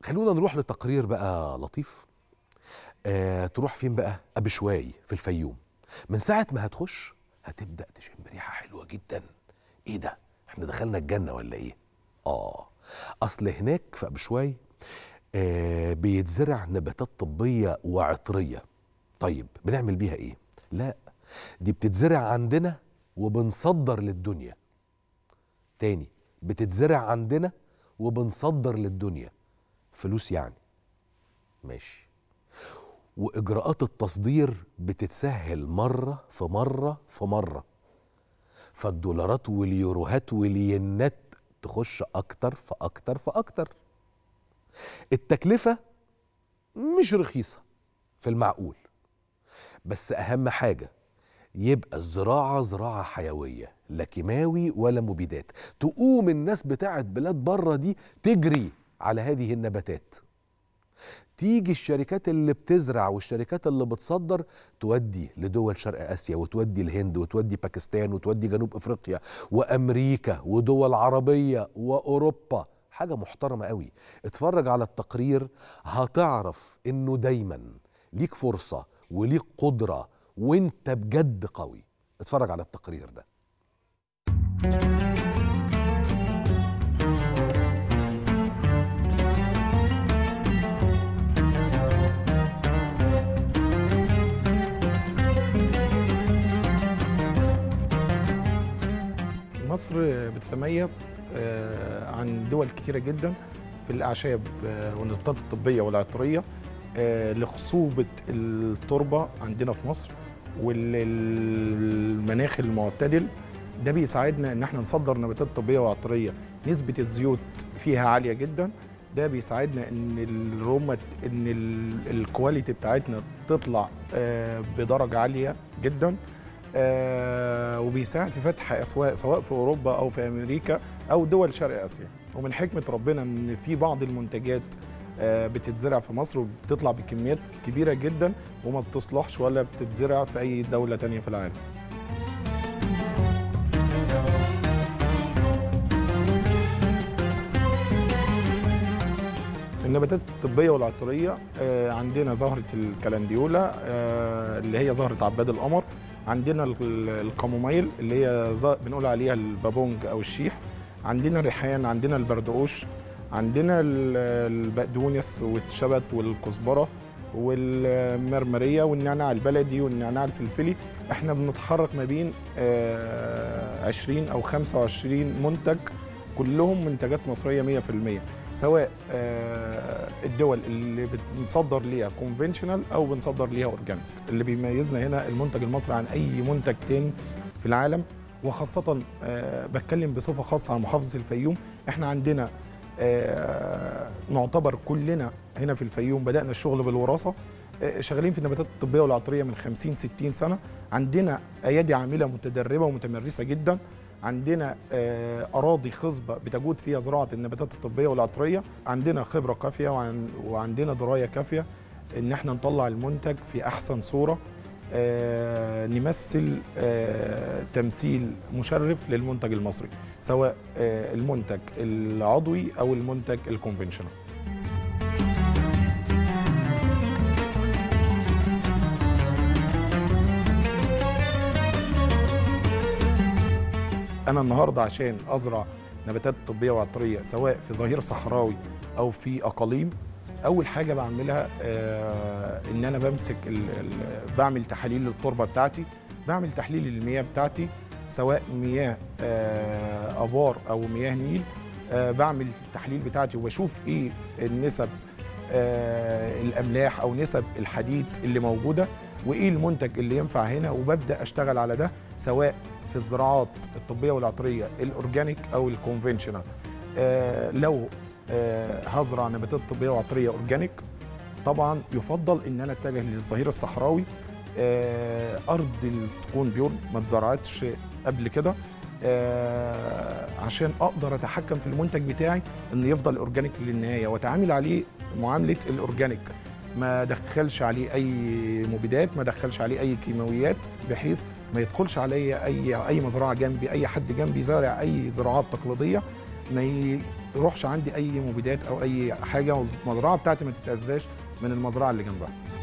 خلونا نروح لتقرير بقى لطيف آه تروح فين بقى أبشواي في الفيوم من ساعة ما هتخش هتبدأ تشم ريحة حلوة جدا ايه ده احنا دخلنا الجنة ولا ايه اه اصل هناك في أبشواي آه بيتزرع نباتات طبية وعطرية طيب بنعمل بيها ايه لا دي بتتزرع عندنا وبنصدر للدنيا تاني بتتزرع عندنا وبنصدر للدنيا فلوس يعني ماشي واجراءات التصدير بتتسهل مره في مره في مره فالدولارات واليوروهات والينات تخش اكتر فاكتر فاكتر التكلفه مش رخيصه في المعقول بس اهم حاجه يبقى الزراعه زراعه حيويه لا كيماوي ولا مبيدات تقوم الناس بتاعت بلاد بره دي تجري على هذه النباتات تيجي الشركات اللي بتزرع والشركات اللي بتصدر تودي لدول شرق اسيا وتودي الهند وتودي باكستان وتودي جنوب افريقيا وامريكا ودول عربيه واوروبا حاجه محترمه قوي اتفرج على التقرير هتعرف انه دايما ليك فرصه وليك قدره وانت بجد قوي اتفرج على التقرير ده مصر بتتميز آه، عن دول كتيرة جدا في الأعشاب آه، والنباتات الطبية والعطرية آه، لخصوبة التربة عندنا في مصر والمناخ المعتدل ده بيساعدنا ان احنا نصدر نباتات طبية وعطرية نسبة الزيوت فيها عالية جدا ده بيساعدنا ان الرومة ان ال- الكواليتي بتاعتنا تطلع آه، بدرجة عالية جدا آه، وبيساعد في فتح اسواق سواء في اوروبا او في امريكا او دول شرق اسيا ومن حكمه ربنا ان في بعض المنتجات آه، بتتزرع في مصر وبتطلع بكميات كبيره جدا وما بتصلحش ولا بتتزرع في اي دوله تانية في العالم النباتات الطبية والعطرية آه، عندنا زهرة الكالنديولا آه، اللي هي زهرة عباد القمر عندنا ال- الكامومايل اللي هي ز- بنقول عليها البابونج أو الشيح عندنا الريحان عندنا البردقوش عندنا ال- البقدونس والشبت والكزبرة والمرمرية والنعناع البلدي والنعناع الفلفلي احنا بنتحرك ما بين آه، 20 أو 25 منتج كلهم منتجات مصرية 100% سواء آه، الدول اللي بنصدر ليها كونفنشنال او بنصدر ليها اورجانيك اللي بيميزنا هنا المنتج المصري عن اي منتج تاني في العالم وخاصة آه، بتكلم بصفة خاصة عن محافظة الفيوم احنا عندنا آه، نعتبر كلنا هنا في الفيوم بدأنا الشغل بالوراثة آه، شغالين في النباتات الطبية والعطرية من 50 60 سنة عندنا أيادي عاملة متدربة ومتمرسة جدا عندنا آه، أراضي خصبة بتجود فيها زراعة النباتات الطبية والعطرية عندنا خبرة كافية وعن وعندنا دراية كافية إن احنا نطلع المنتج في أحسن صورة آه، نمثل آه، تمثيل مشرف للمنتج المصري سواء آه، المنتج العضوي أو المنتج الكونفنشنال انا النهارده عشان ازرع نباتات طبيه وعطريه سواء في ظهير صحراوي او في اقاليم اول حاجه بعملها آه ان انا بمسك ال ال بعمل تحاليل للتربه بتاعتي بعمل تحليل للمياه بتاعتي سواء مياه آه ابار او مياه نيل آه بعمل التحليل بتاعتي وبشوف ايه النسب آه الاملاح او نسب الحديد اللي موجوده وايه المنتج اللي ينفع هنا وببدا اشتغل على ده سواء في الزراعات الطبيه والعطريه الاورجانيك او الكونفنشنال آه لو آه هزرع نباتات طبيه وعطريه اورجانيك طبعا يفضل ان انا اتجه للظهير الصحراوي آه ارض ال- تكون بيور ما اتزرعتش قبل كده آه عشان اقدر اتحكم في المنتج بتاعي انه يفضل اورجانيك للنهايه واتعامل عليه معامله الاورجانيك ما ادخلش عليه اي مبيدات ما ادخلش عليه اي كيماويات بحيث ما يدخلش عليا اي اي مزرعه جنبي اي حد جنبي زارع اي زراعات تقليديه ما يروحش عندي اي مبيدات او اي حاجه والمزرعه بتاعتي ما تتاذاش من المزرعه اللي جنبها